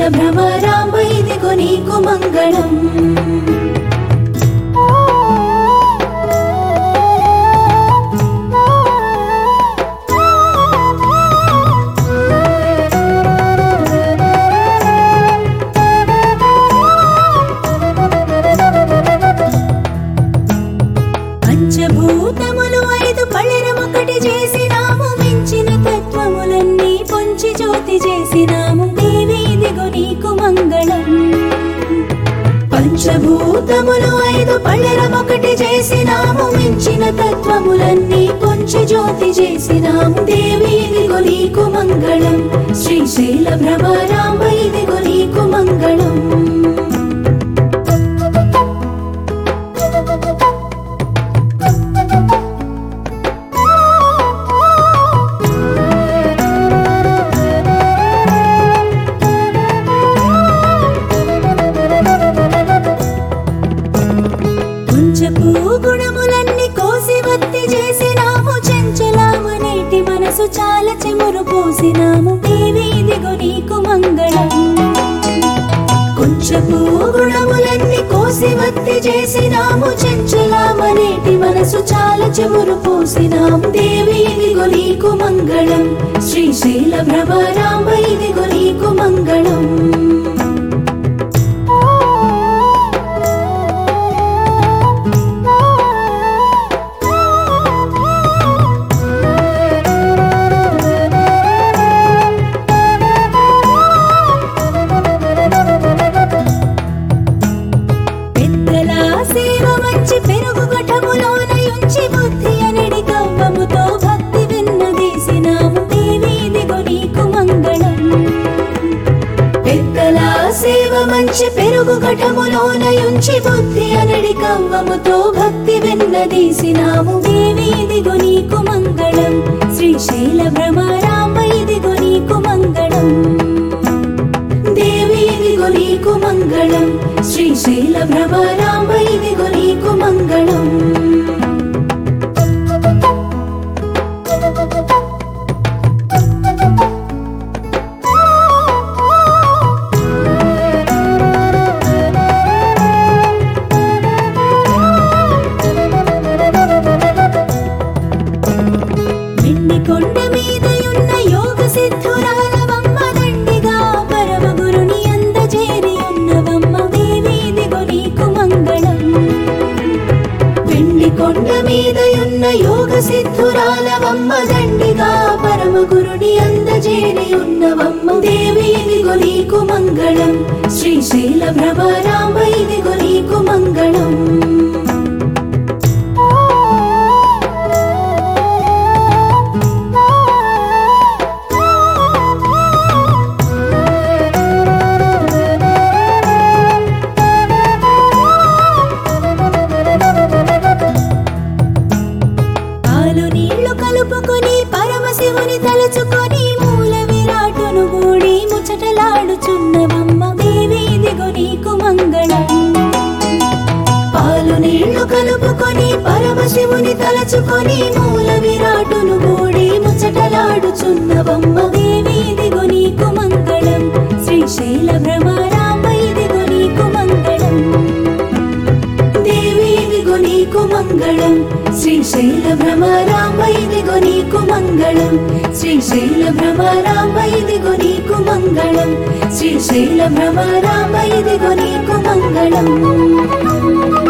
భ్రమరాంబ ఇదిగో నీకు మంగళం పంచభూతములు ఐదు పళరమొకటి చేసినాము మించిన తత్వములన్నీ పొంచి జ్యోతి చేసినాము దేవి ఇదిగో నీకు మంగళం పంచభూతములు ఐదు పళరమొకటి చేసినాము మించిన తత్వములన్నీ పొంచి జ్యోతి చేసినాము దేవి ఇదిగో నీకు మంగళం శ్రీశైల భ్రమరాంబ ఇదిగో నీకు మంగళం కుంచపు గుణములన్నీ కోసి వత్తి చేసినాము చెంచలామనేటి మనసు చాలా చెమురు పోసినాము దేవి ఇదిగో నీకు మంగళం కొంచెపు గుణములన్నీ కోసి వత్తి చేసినాము చెంచలామనేటి మనసు చాలా చెమురు పోసినాము దేవి ఇదిగో నీకు మంగళం శ్రీశైల భ్రమరాంబ ఇదిగో నీకు మంగళం పెద్దల సేవ మంచి పెరుగు గఠములోన యుంచి బుద్ధి అనడి కవ్వముతో భక్తి విన్నదీసినాము దేవి ఇదిగో నీకు మంగళం పెద్దల సేవ మంచి పెరుగు ఘటములోన యుంచి బుద్ధి అనడి కవ్వముతో భక్తి విన్నదీసినాము దేవి ఇదిగో నీకు మంగళం శ్రీశైల భ్రమరాంబ ఇదిగో నీకు మంగళం దేవి ఇదిగో నీకు మంగళం శ్రీశైల భ్రమరాంబ ఇదిగో నీకు మంగళం వెండి కొండ మీదయున్న యోగ సిద్ధురాలవమ్మ దండిగా పరమ గురుని అందజేరి ఉన్నవమ్మ దేవి ఇదిగో నీకు మంగళం వెండి కొండ మీదయున్న యోగ సిద్ధురాలవమ్మ దండిగా పరమ గురుని అందజేరి ఉన్నవమ్మ దేవి ఇదిగో నీకు మంగళం శ్రీశైల భ్రమరాంబ ఇదిగో నీకు మంగళం పాలు నీళ్లు కలుపుకొని పరమశివుని తలుచుకొని మూల విరాటును గూడి ముచ్చటలాడుచున్నవమ్మ దేవి ఇదిగో నీకు మంగళం పాలు నీళ్లు కలుపుకొని పరమశివుని తలచుకొని మూల విరాటును గూడి ముచ్చటలాడుచున్నవమ్మ దేవి ఇదిగో నీకు మంగళం శ్రీశైల భ్రమరాంబ ఇదిగో నీకు మంగళం దేవి ఇదిగో నీకు మంగళం శ్రీశైల భ్రమరాంబ ఇదిగో నీకు మంగళం శ్రీశైల భ్రమరాంబ ఇదిగో నీకు మంగళం శ్రీశైల భ్రమరాంబ ఇదిగో నీకు మంగళం